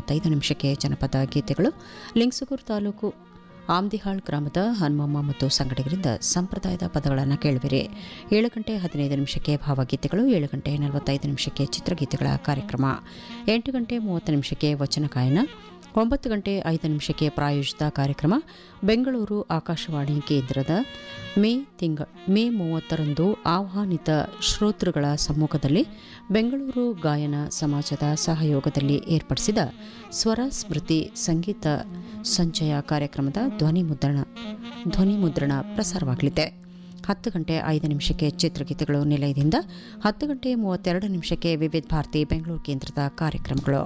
ಮೂವತ್ತೈದು ನಿಮಿಷಕ್ಕೆ ಜನಪದ ಗೀತೆಗಳು ಲಿಂಗ್ಸುಗೂರು ತಾಲೂಕು ಆಮ್ದಿಹಾಳ್ ಗ್ರಾಮದ ಹನುಮಮ್ಮ ಮತ್ತು ಸಂಗಡಿಗರಿಂದ ಸಂಪ್ರದಾಯದ ಪದಗಳನ್ನು ಕೇಳುವಿರಿ ಏಳು ಗಂಟೆ ಹದಿನೈದು ನಿಮಿಷಕ್ಕೆ ಭಾವಗೀತೆಗಳು ಏಳು ಗಂಟೆ ನಲವತ್ತೈದು ನಿಮಿಷಕ್ಕೆ ಚಿತ್ರಗೀತೆಗಳ ಕಾರ್ಯಕ್ರಮ ಎಂಟು ಗಂಟೆ ಮೂವತ್ತು ನಿಮಿಷಕ್ಕೆ ವಚನ ಗಾಯನ ಒಂಬತ್ತು ಗಂಟೆ ಐದು ನಿಮಿಷಕ್ಕೆ ಪ್ರಾಯೋಜಿತ ಕಾರ್ಯಕ್ರಮ ಬೆಂಗಳೂರು ಆಕಾಶವಾಣಿ ಕೇಂದ್ರದ ಮೇ ತಿಂಗ ಮೇ ಮೂವತ್ತರಂದು ಆಹ್ವಾನಿತ ಶ್ರೋತೃಗಳ ಸಮ್ಮುಖದಲ್ಲಿ ಬೆಂಗಳೂರು ಗಾಯನ ಸಮಾಜದ ಸಹಯೋಗದಲ್ಲಿ ಏರ್ಪಡಿಸಿದ ಸ್ವರ ಸ್ಮೃತಿ ಸಂಗೀತ ಸಂಚಯ ಕಾರ್ಯಕ್ರಮದ ಧ್ವನಿ ಮುದ್ರಣ ಧ್ವನಿ ಮುದ್ರಣ ಪ್ರಸಾರವಾಗಲಿದೆ ಹತ್ತು ಗಂಟೆ ಐದು ನಿಮಿಷಕ್ಕೆ ಚಿತ್ರಗೀತೆಗಳು ನಿಲಯದಿಂದ ಹತ್ತು ಗಂಟೆ ಮೂವತ್ತೆರಡು ನಿಮಿಷಕ್ಕೆ ವಿವಿಧ ಭಾರತಿ ಬೆಂಗಳೂರು ಕೇಂದ್ರದ ಕಾರ್ಯಕ್ರಮಗಳು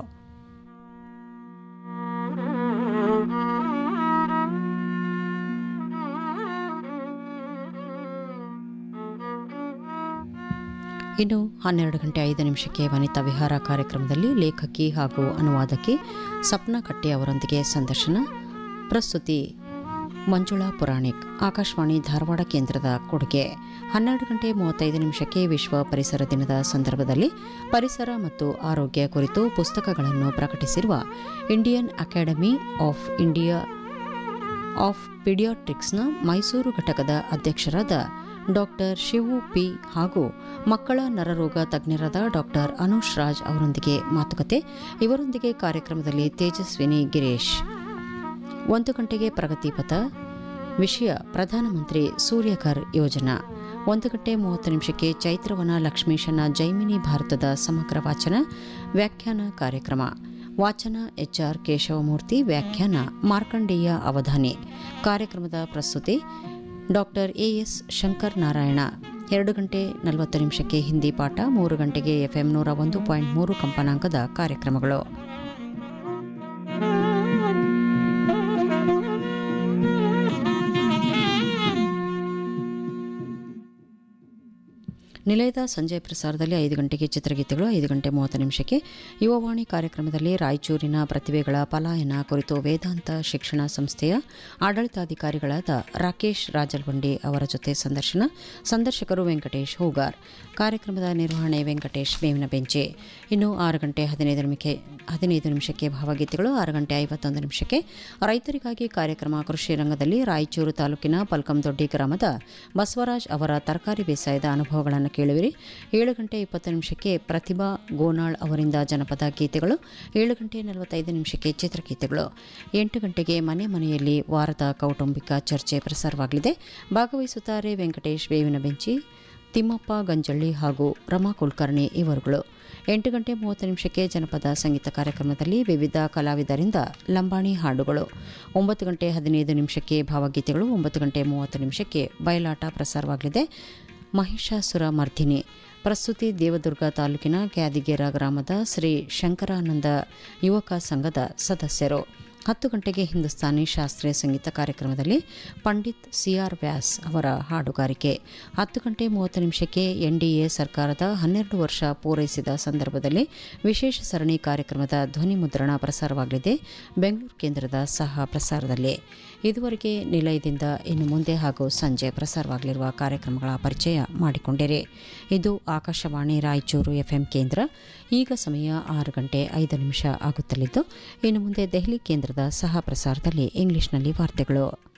ಇನ್ನು ಹನ್ನೆರಡು ಗಂಟೆ ಐದು ನಿಮಿಷಕ್ಕೆ ವನಿತಾ ವಿಹಾರ ಕಾರ್ಯಕ್ರಮದಲ್ಲಿ ಲೇಖಕಿ ಹಾಗೂ ಅನುವಾದಕಿ ಸಪ್ನಾ ಕಟ್ಟೆ ಅವರೊಂದಿಗೆ ಸಂದರ್ಶನ ಪ್ರಸ್ತುತಿ ಮಂಜುಳಾ ಪುರಾಣಿಕ್ ಆಕಾಶವಾಣಿ ಧಾರವಾಡ ಕೇಂದ್ರದ ಕೊಡುಗೆ ಹನ್ನೆರಡು ಗಂಟೆ ಮೂವತ್ತೈದು ನಿಮಿಷಕ್ಕೆ ವಿಶ್ವ ಪರಿಸರ ದಿನದ ಸಂದರ್ಭದಲ್ಲಿ ಪರಿಸರ ಮತ್ತು ಆರೋಗ್ಯ ಕುರಿತು ಪುಸ್ತಕಗಳನ್ನು ಪ್ರಕಟಿಸಿರುವ Indian academy of India of ಪಿಡಿಯಾಟ್ರಿಕ್ಸ್ನ ಮೈಸೂರು ಘಟಕದ ಅಧ್ಯಕ್ಷರಾದ ಡಾಕ್ಟರ್ ಶಿವು ಪಿ ಹಾಗೂ ಮಕ್ಕಳ ನರರೋಗ ತಜ್ಞರಾದ ಡಾಕ್ಟರ್ ಅನುಷ್ ರಾಜ್ ಅವರೊಂದಿಗೆ ಮಾತುಕತೆ ಇವರೊಂದಿಗೆ ಕಾರ್ಯಕ್ರಮದಲ್ಲಿ ತೇಜಸ್ವಿನಿ ಗಿರೀಶ್ ಒಂದು ಗಂಟೆಗೆ ಪ್ರಗತಿ ಪಥ ವಿಷಯ ಪ್ರಧಾನಮಂತ್ರಿ ಸೂರ್ಯಘರ್ ಯೋಜನಾ ಒಂದು ಗಂಟೆ ಮೂವತ್ತು ನಿಮಿಷಕ್ಕೆ ಚೈತ್ರವನ ಲಕ್ಷ್ಮೀಶನ ಜೈಮಿನಿ ಭಾರತದ ಸಮಗ್ರ ವಾಚನ ವ್ಯಾಖ್ಯಾನ ಕಾರ್ಯಕ್ರಮ ವಾಚನ ಎಚ್ಆರ್ ಕೇಶವಮೂರ್ತಿ ವ್ಯಾಖ್ಯಾನ ಮಾರ್ಕಂಡೇಯ ಅವಧಾನಿ ಕಾರ್ಯಕ್ರಮದ ಪ್ರಸ್ತುತಿ ಡಾಕ್ಟರ್ ಎಎಸ್ ಶಂಕರ್ ನಾರಾಯಣ ಎರಡು ಗಂಟೆ ನಲವತ್ತು ನಿಮಿಷಕ್ಕೆ ಹಿಂದಿ ಪಾಠ ಮೂರು ಗಂಟೆಗೆ ಎಫ್ಎಂ ನೂರ ಒಂದು ಪಾಯಿಂಟ್ ಮೂರು ಕಂಪನಾಂಕದ ಕಾರ್ಯಕ್ರಮಗಳು ನಿಲಯದ ಸಂಜೆ ಪ್ರಸಾರದಲ್ಲಿ ಐದು ಗಂಟೆಗೆ ಚಿತ್ರಗೀತೆಗಳು ಐದು ಗಂಟೆ ಮೂವತ್ತು ನಿಮಿಷಕ್ಕೆ ಯುವವಾಣಿ ಕಾರ್ಯಕ್ರಮದಲ್ಲಿ ರಾಯಚೂರಿನ ಪ್ರತಿಭೆಗಳ ಪಲಾಯನ ಕುರಿತು ವೇದಾಂತ ಶಿಕ್ಷಣ ಸಂಸ್ಥೆಯ ಆಡಳಿತಾಧಿಕಾರಿಗಳಾದ ರಾಕೇಶ್ ರಾಜಲ್ವಂಡಿ ಅವರ ಜೊತೆ ಸಂದರ್ಶನ ಸಂದರ್ಶಕರು ವೆಂಕಟೇಶ್ ಹೂಗಾರ್ ಕಾರ್ಯಕ್ರಮದ ನಿರ್ವಹಣೆ ವೆಂಕಟೇಶ್ ಬೇವಿನ ಬೆಂಚೆ ಇನ್ನು ಆರು ಗಂಟೆ ಹದಿನೈದು ನಿಮಿಷಕ್ಕೆ ಹದಿನೈದು ನಿಮಿಷಕ್ಕೆ ಭಾವಗೀತೆಗಳು ಆರು ಗಂಟೆ ಐವತ್ತೊಂದು ನಿಮಿಷಕ್ಕೆ ರೈತರಿಗಾಗಿ ಕಾರ್ಯಕ್ರಮ ಕೃಷಿ ರಂಗದಲ್ಲಿ ರಾಯಚೂರು ತಾಲೂಕಿನ ಪಲ್ಕಂದೊಡ್ಡಿ ಗ್ರಾಮದ ಬಸವರಾಜ್ ಅವರ ತರಕಾರಿ ಬೇಸಾಯದ ಅನುಭವಗಳನ್ನು ಕೇಳುವಿರಿ ಏಳು ಗಂಟೆ ಇಪ್ಪತ್ತು ನಿಮಿಷಕ್ಕೆ ಪ್ರತಿಭಾ ಗೋನಾಳ್ ಅವರಿಂದ ಜನಪದ ಗೀತೆಗಳು ಏಳು ಗಂಟೆ ನಲವತ್ತೈದು ನಿಮಿಷಕ್ಕೆ ಚಿತ್ರಗೀತೆಗಳು ಎಂಟು ಗಂಟೆಗೆ ಮನೆ ಮನೆಯಲ್ಲಿ ವಾರದ ಕೌಟುಂಬಿಕ ಚರ್ಚೆ ಪ್ರಸಾರವಾಗಲಿದೆ ಭಾಗವಹಿಸುತ್ತಾರೆ ವೆಂಕಟೇಶ್ ಬೇವಿನ ಬೆಂಚಿ ತಿಮ್ಮಪ್ಪ ಗಂಜಳ್ಳಿ ಹಾಗೂ ರಮಾ ಕುಲಕರ್ಣಿ ಇವರುಗಳು ಎಂಟು ಗಂಟೆ ಮೂವತ್ತು ನಿಮಿಷಕ್ಕೆ ಜನಪದ ಸಂಗೀತ ಕಾರ್ಯಕ್ರಮದಲ್ಲಿ ವಿವಿಧ ಕಲಾವಿದರಿಂದ ಲಂಬಾಣಿ ಹಾಡುಗಳು ಒಂಬತ್ತು ಗಂಟೆ ಹದಿನೈದು ನಿಮಿಷಕ್ಕೆ ಭಾವಗೀತೆಗಳು ಒಂಬತ್ತು ಗಂಟೆ ಮೂವತ್ತು ನಿಮಿಷಕ್ಕೆ ಬಯಲಾಟ ಪ್ರಸಾರವಾಗಲಿದೆ ಮಹಿಷಾಸುರ ಮರ್ಧಿನಿ ಪ್ರಸ್ತುತಿ ದೇವದುರ್ಗ ತಾಲೂಕಿನ ಕ್ಯಾದಿಗೇರ ಗ್ರಾಮದ ಶ್ರೀ ಶಂಕರಾನಂದ ಯುವಕ ಸಂಘದ ಸದಸ್ಯರು ಹತ್ತು ಗಂಟೆಗೆ ಹಿಂದೂಸ್ತಾನಿ ಶಾಸ್ತ್ರೀಯ ಸಂಗೀತ ಕಾರ್ಯಕ್ರಮದಲ್ಲಿ ಪಂಡಿತ್ ಸಿಆರ್ ವ್ಯಾಸ್ ಅವರ ಹಾಡುಗಾರಿಕೆ ಹತ್ತು ಗಂಟೆ ಮೂವತ್ತು ನಿಮಿಷಕ್ಕೆ ಎನ್ಡಿಎ ಸರ್ಕಾರದ ಹನ್ನೆರಡು ವರ್ಷ ಪೂರೈಸಿದ ಸಂದರ್ಭದಲ್ಲಿ ವಿಶೇಷ ಸರಣಿ ಕಾರ್ಯಕ್ರಮದ ಧ್ವನಿ ಮುದ್ರಣ ಪ್ರಸಾರವಾಗಲಿದೆ ಬೆಂಗಳೂರು ಕೇಂದ್ರದ ಸಹ ಪ್ರಸಾರದಲ್ಲಿ ಇದುವರೆಗೆ ನಿಲಯದಿಂದ ಇನ್ನು ಮುಂದೆ ಹಾಗೂ ಸಂಜೆ ಪ್ರಸಾರವಾಗಲಿರುವ ಕಾರ್ಯಕ್ರಮಗಳ ಪರಿಚಯ ಮಾಡಿಕೊಂಡಿರಿ ಇದು ಆಕಾಶವಾಣಿ ರಾಯಚೂರು ಎಫ್ಎಂ ಕೇಂದ್ರ ಈಗ ಸಮಯ ಆರು ಗಂಟೆ ಐದು ನಿಮಿಷ ಆಗುತ್ತಲಿದ್ದು ಇನ್ನು ಮುಂದೆ ದೆಹಲಿ ಕೇಂದ್ರದ ಸಹ ಪ್ರಸಾರದಲ್ಲಿ ಇಂಗ್ಲಿಷ್ನಲ್ಲಿ ವಾರ್ತೆಗಳು